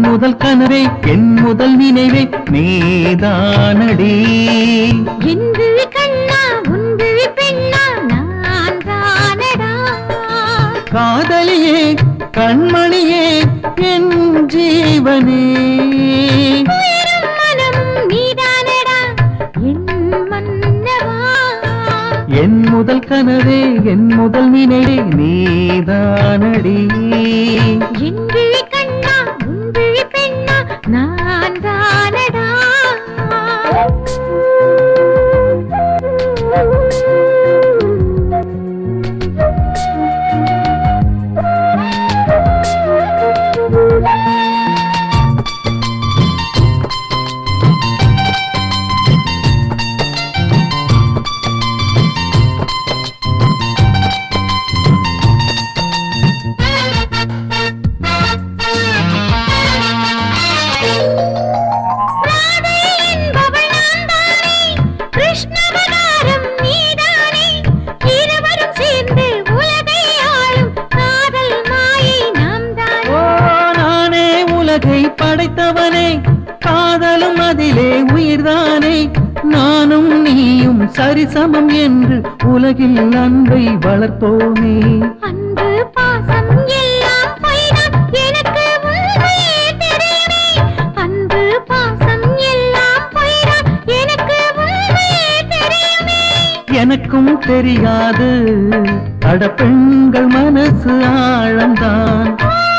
முதல் கனவே என் முதல் நினைவே நீதானடி என்று கண்ணா உண்டு பெண்ணா நான் தானடா காதலியே கண்மணியே என் ஜீவனே உயிரும் மனமும் நீதானடா என் மன்னவா என் முதல் கனவே என் முதல் நினைவே நீதானடி என்று கண்ணா உண்டு பெண்ணா நான் தானடா ராதை என்பவள் நான்தானே கிருஷ்ணவதாரம் நீதானே இருவரும் சேர்ந்து உலகை ஆளும் காதல் மாயை நாம் ஓ நானே உலகை படைத்தவனே காதலும் அதிலே உயிர்தானே நானும் நீயும் சரிசமம் என்று உலகில் அன்பை வளர்த்தோமே அன்பு பாசம் எல்லாம் பொய்தான் எனக்கு உண்மையே தெரியுமே அன்பு பாசம் எல்லாம் பொய்தான் எனக்கு உண்மையே தெரியுமே எனக்கும் தெரியாது அட பெண்கள் மனசு ஆழம்தான்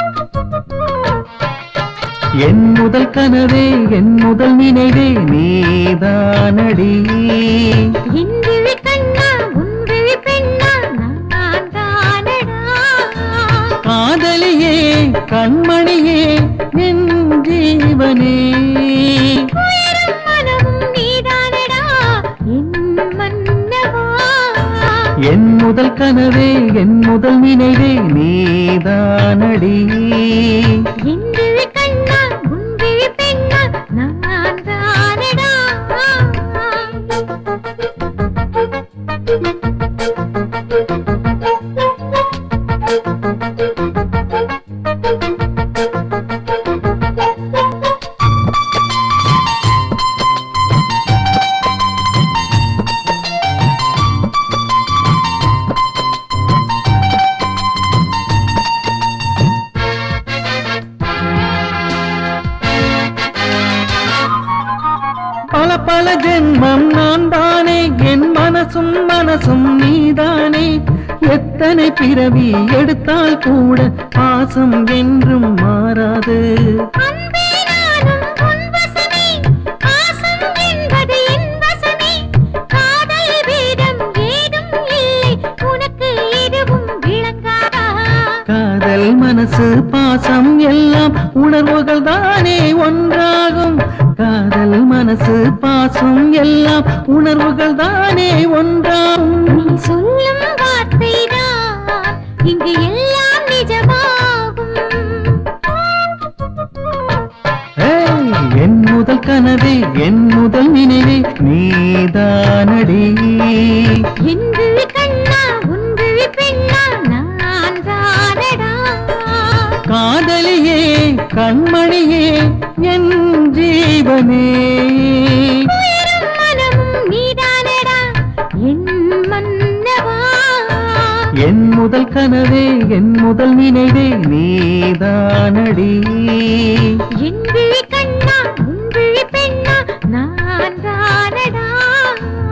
என் முதல் கனவே என் முதல் நினைவே நீதானடி இன்று கண்ணா உன்று பெண்ணா நான் தானடா காதலியே கண்மணியே என் ஜீவனே உயிரும் மனமும் நீதானடா என் மன்னவா என் முதல் கனவே என் முதல் நினைவே நீதானடி இன்று கண்ணா உன்று பெண்ணா நான் தானடா பல பல ஜென்மம் நான் தானே என் மனசும் மனசும் நீதானே எத்தனை பிறவி எடுத்தால் கூட பாசம் என்றும் மாறாது அன்பே நானும் உன் வசமே பாசம் என்பது என் வசமே காதல் வேதம் ஏதும் இல்லை உனக்கு எதுவும் விளங்காதா காதல் மனசு பாசம் எல்லாம் உணர்வுகள் தானே ஒன்றாகும் காதல் மனசு பாசம் எல்லாம் உணர்வுகள் தானே ஒன்றாகும் நீ சொல்லும் வார்த்தைதான் இங்கு எல்லாம் நிஜமாகும் ஏய், என் முதல் கனவே என் முதல் நினைவே நீதானடி என்று கண்ணா உன்று பெண்ணா நான் தானடா காதலியே கண்மணியே என் ஜீவனே உயிரும் மனமும் நீதானடா என் மன்னவா என் முதல் கனவே என் முதல் நினைவே நீதானடி என்று கண்ணா உன்று பெண்ணா நான் தானடா